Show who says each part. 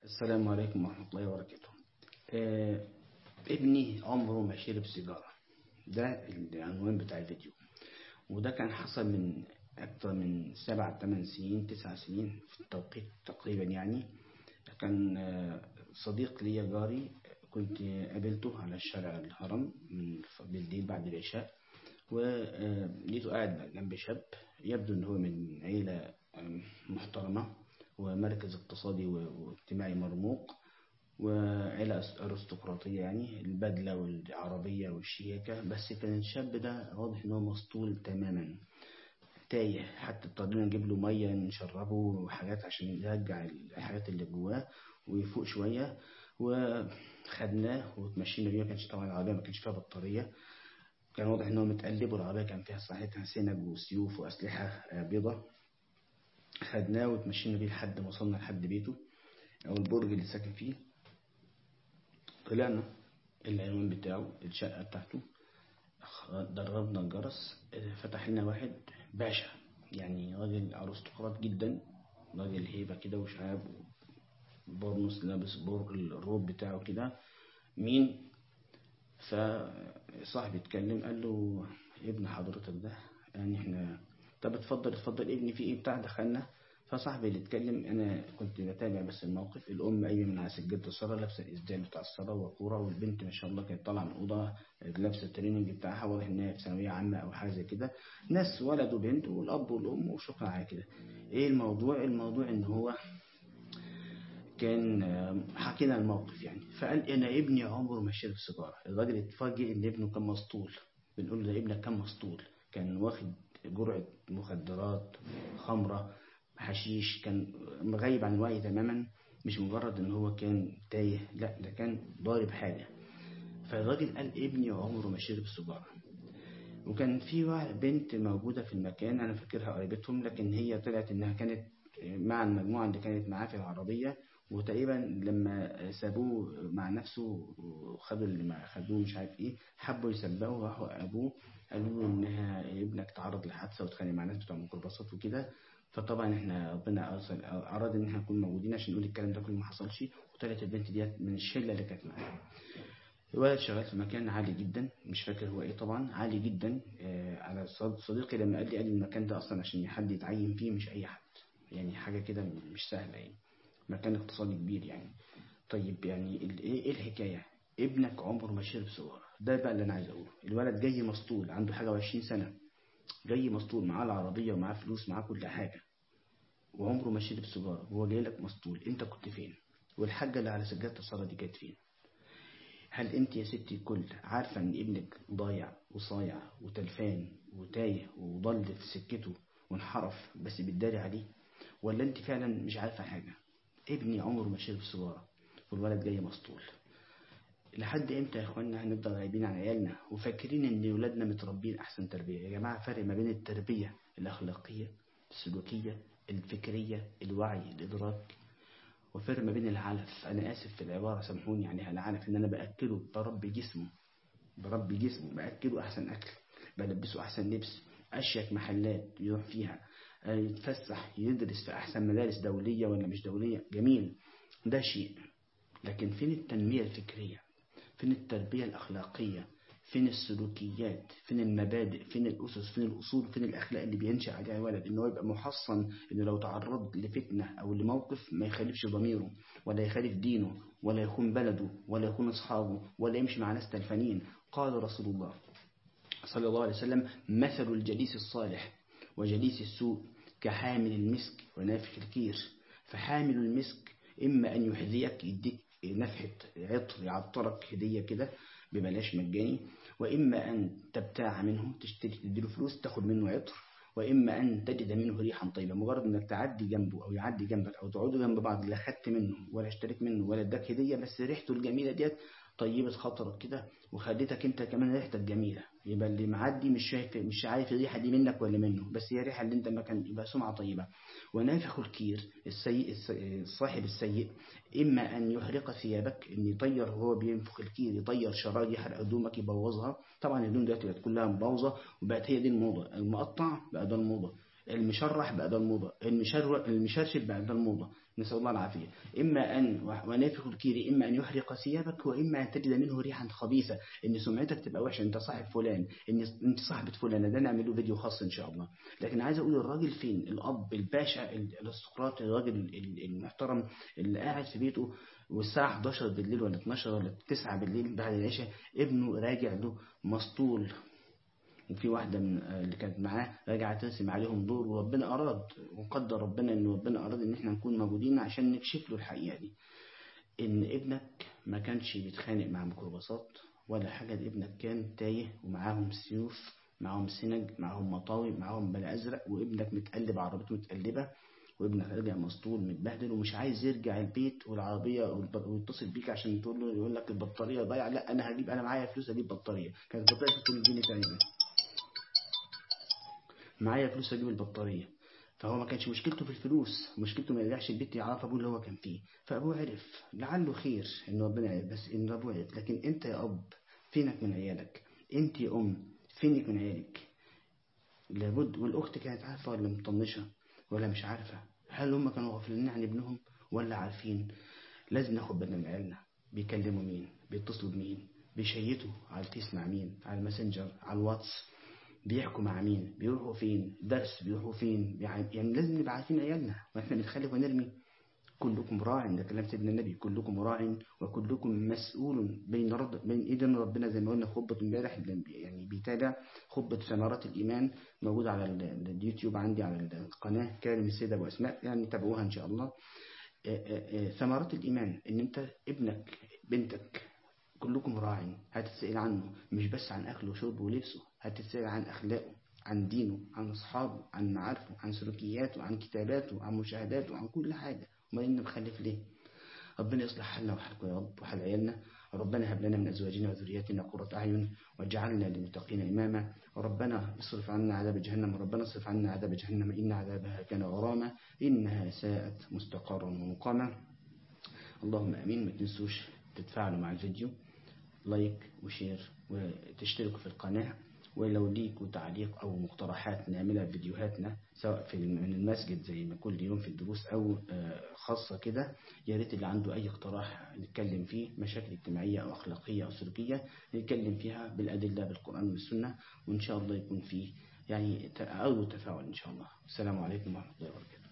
Speaker 1: السلام عليكم ورحمة الله وبركاته آه ابني عمره ما شرب سيجارة ده العنوان بتاع الفيديو وده كان حصل من أكثر من سبع ثمان سنين تسع سنين في التوقيت تقريبا يعني كان آه صديق ليا جاري كنت قابلته على الشارع الهرم من بالليل بعد العشاء ولقيته قاعد جنب شاب يبدو ان هو من عيلة محترمة ومركز اقتصادي واجتماعي مرموق وعيلة أرستقراطية يعني البدلة والعربية والشياكة بس كان الشاب ده واضح إن هو مسطول تماما تايه حتى اضطرينا نجيب له مية نشربه وحاجات عشان يرجع الحاجات اللي جواه ويفوق شوية وخدناه وتمشينا بيه ما كانش طبعا العربية ما كانش فيها بطارية كان واضح إن هو متقلب والعربية كان فيها صحتها سنج وسيوف وأسلحة بيضة خدناه وتمشينا بيه لحد ما وصلنا لحد بيته أو البرج اللي ساكن فيه طلعنا العنوان بتاعه الشقة بتاعته ضربنا الجرس فتح لنا واحد باشا يعني راجل أرستقراط جدا راجل هيبة كده وشعاب وبرنس لابس برج الروب بتاعه كده مين فصاحبي اتكلم قال له ابن حضرتك ده يعني احنا طب اتفضل اتفضل ابني في ايه بتاع دخلنا فصاحبي اللي اتكلم انا كنت بتابع بس الموقف الام قايمه من على سجاده الصلاه لابسه الاسدال بتاع الصلاه وقوره والبنت ما شاء الله كانت طالعه من الاوضه لابسه التريننج بتاعها واضح ان هي في ثانويه عامه او حاجه زي كده ناس ولد وبنت والاب والام وشكرا على كده ايه الموضوع الموضوع ان هو كان حكينا الموقف يعني فقال انا ابني عمره ما شرب سيجاره الراجل اتفاجئ ان ابنه كان مسطول بنقول له ابنك كان مسطول كان واخد جرعه مخدرات خمره حشيش كان مغيب عن الوعي تماما مش مجرد ان هو كان تايه لا ده كان ضارب حاجة فالراجل قال ابني عمره ما شرب سيجارة وكان في بنت موجودة في المكان انا فاكرها قريبتهم لكن هي طلعت انها كانت مع المجموعة اللي كانت معاه في العربية وتقريبا لما سابوه مع نفسه وخدوا اللي ما خدوه مش عارف ايه حبوا يسبقوا راحوا ابوه قالوا له انها ابنك تعرض لحادثه واتخانق مع ناس بتوع ميكروباصات وكده فطبعا احنا ربنا اراد ان احنا نكون موجودين عشان نقول الكلام ده كله ما حصلش وطلعت البنت ديت من الشله اللي كانت معاها الولد شغال في مكان عالي جدا مش فاكر هو ايه طبعا عالي جدا آه على صديقي لما قال لي قال لي المكان ده اصلا عشان حد يتعين فيه مش اي حد يعني حاجه كده مش سهله يعني مكان اقتصادي كبير يعني طيب يعني ايه الحكايه ابنك عمره ما شرب سيجاره ده بقى اللي انا عايز اقوله الولد جاي مسطول عنده حاجه و20 سنه جاي مسطول معاه العربية ومعاه فلوس معاه كل حاجة وعمره ما شرب سيجارة وهو جاي لك مسطول انت كنت فين والحاجة اللي على سجادة الصلاة دي كانت فين هل انت يا ستي الكل عارفة ان ابنك ضايع وصايع وتلفان وتايه وضل في سكته وانحرف بس بتداري عليه ولا انت فعلا مش عارفة حاجة ابني عمره ما شرب سيجارة والولد جاي مسطول لحد امتى يا اخوانا هنفضل غايبين عن عيالنا وفاكرين ان ولادنا متربين احسن تربيه يا جماعه فرق ما بين التربيه الاخلاقيه السلوكيه الفكريه الوعي الادراك وفرق ما بين العلف انا اسف في العباره سامحوني يعني العلف ان انا باكله بربي جسمه بربي جسمه باكله احسن اكل بلبسه احسن لبس اشيك محلات يروح فيها يتفسح يدرس في احسن مدارس دوليه ولا مش دوليه جميل ده شيء لكن فين التنميه الفكريه فين التربية الأخلاقية فين السلوكيات فين المبادئ فين الأسس فين الأصول فين الأخلاق اللي بينشأ عليها الولد إنه يبقى محصن إنه لو تعرض لفتنة أو لموقف ما يخالفش ضميره ولا يخالف دينه ولا يخون بلده ولا يخون أصحابه ولا يمشي مع ناس تلفانين قال رسول الله صلى الله عليه وسلم مثل الجليس الصالح وجليس السوء كحامل المسك ونافخ الكير فحامل المسك إما أن يحذيك يديك نفحة عطر يعطرك هدية كده ببلاش مجاني وإما أن تبتاع منه تشتري تديله فلوس تاخد منه عطر وإما أن تجد منه ريحا طيبة مجرد أنك تعدي جنبه أو يعدي جنبك أو تقعدوا جنب بعض لا خدت منه ولا اشتريت منه ولا اداك هدية بس ريحته الجميلة ديت طيبة خاطرك كده وخدتك انت كمان ريحتك جميلة يبقى اللي معدي مش شايف مش عارف الريحة دي منك ولا منه بس هي الريحة اللي انت مكان يبقى سمعة طيبة ونافخ الكير السيء الصاحب السيء إما أن يحرق ثيابك إن يطير وهو بينفخ الكير يطير شراج يحرق هدومك يبوظها طبعا الهدوم دلوقتي بقت كلها مبوظة وبقت هي دي الموضة المقطع بقى ده الموضة المشرح بقى ده الموضة المشرشف بقى ده الموضة نسأل الله العافية إما أن ونافخ الكير إما أن يحرق ثيابك وإما أن تجد منه ريحا خبيثة إن سمعتك تبقى وحشة أنت صاحب فلان إن أنت صاحبة فلان ده نعمله فيديو خاص إن شاء الله لكن عايز أقول الراجل فين الأب الباشا الأرستقراط الراجل المحترم اللي قاعد في بيته والساعة 11 بالليل ولا 12 ولا 9 بالليل بعد العشاء ابنه راجع له مسطول وفي واحدة من اللي كانت معاه راجعة ترسم عليهم دور وربنا أراد وقدر ربنا إن ربنا أراد إن إحنا نكون موجودين عشان نكشف له الحقيقة دي إن ابنك ما كانش بيتخانق مع ميكروباصات ولا حاجة ده ابنك كان تايه ومعاهم سيوف معاهم سنج معاهم مطاوي معاهم بلا أزرق وابنك متقلب عربيته متقلبة وابنك راجع مسطول متبهدل ومش عايز يرجع البيت والعربية ويتصل بيك عشان تقول له يقول لك البطارية ضايعة لا أنا هجيب أنا معايا فلوس أجيب بطارية كانت البطارية 600 جنيه تقريبا معايا فلوس اجيب البطارية فهو ما كانش مشكلته في الفلوس مشكلته ما يرجعش البيت يعرف ابوه اللي هو كان فيه فابوه عرف لعله خير ان ربنا عرف بس ان ابوه عرف لكن انت يا اب فينك من عيالك انت يا ام فينك من عيالك لابد والاخت كانت عارفه ولا مطنشه ولا مش عارفه هل هم كانوا غافلين عن ابنهم ولا عارفين لازم ناخد بالنا من عيالنا بيكلموا مين بيتصلوا بمين بيشيتوا على الفيس مع مين على الماسنجر على الواتس بيحكوا مع مين بيروحوا فين درس بيروحوا فين يعني لازم نبقى عارفين عيالنا واحنا بنخلف ونرمي كلكم راع ده كلام سيدنا النبي كلكم راع وكلكم مسؤول بين رد بين ايدين ربنا زي ما قلنا خطبه امبارح يعني بيتابع خطبه ثمرات الايمان موجوده على اليوتيوب عندي على القناه كارم السيده ابو اسماء يعني تابعوها ان شاء الله ثمرات الايمان ان انت ابنك بنتك كلكم راع هتتسأل عنه مش بس عن أكله وشربه ولبسه هتتسأل عن أخلاقه عن دينه عن أصحابه عن معارفه عن سلوكياته عن كتاباته عن مشاهداته عن كل حاجة ما إنه مخلف ليه ربنا يصلح حالنا وحالكم يا رب وحال عيالنا وربنا هب لنا من أزواجنا وذرياتنا قرة أعين واجعلنا للمتقين إماما وربنا اصرف عنا عذاب جهنم وربنا اصرف عنا عذاب جهنم إن عذابها كان غراما إنها ساءت مستقرا ومقاما اللهم أمين ما تنسوش تتفاعلوا مع الفيديو لايك وشير وتشتركوا في القناة ولو ليكوا تعليق أو مقترحات نعملها في فيديوهاتنا سواء في من المسجد زي ما كل يوم في الدروس أو خاصة كده يا ريت اللي عنده أي اقتراح نتكلم فيه مشاكل اجتماعية أو أخلاقية أو سلوكية نتكلم فيها بالأدلة بالقرآن والسنة وإن شاء الله يكون فيه يعني أول تفاعل إن شاء الله السلام عليكم ورحمة الله وبركاته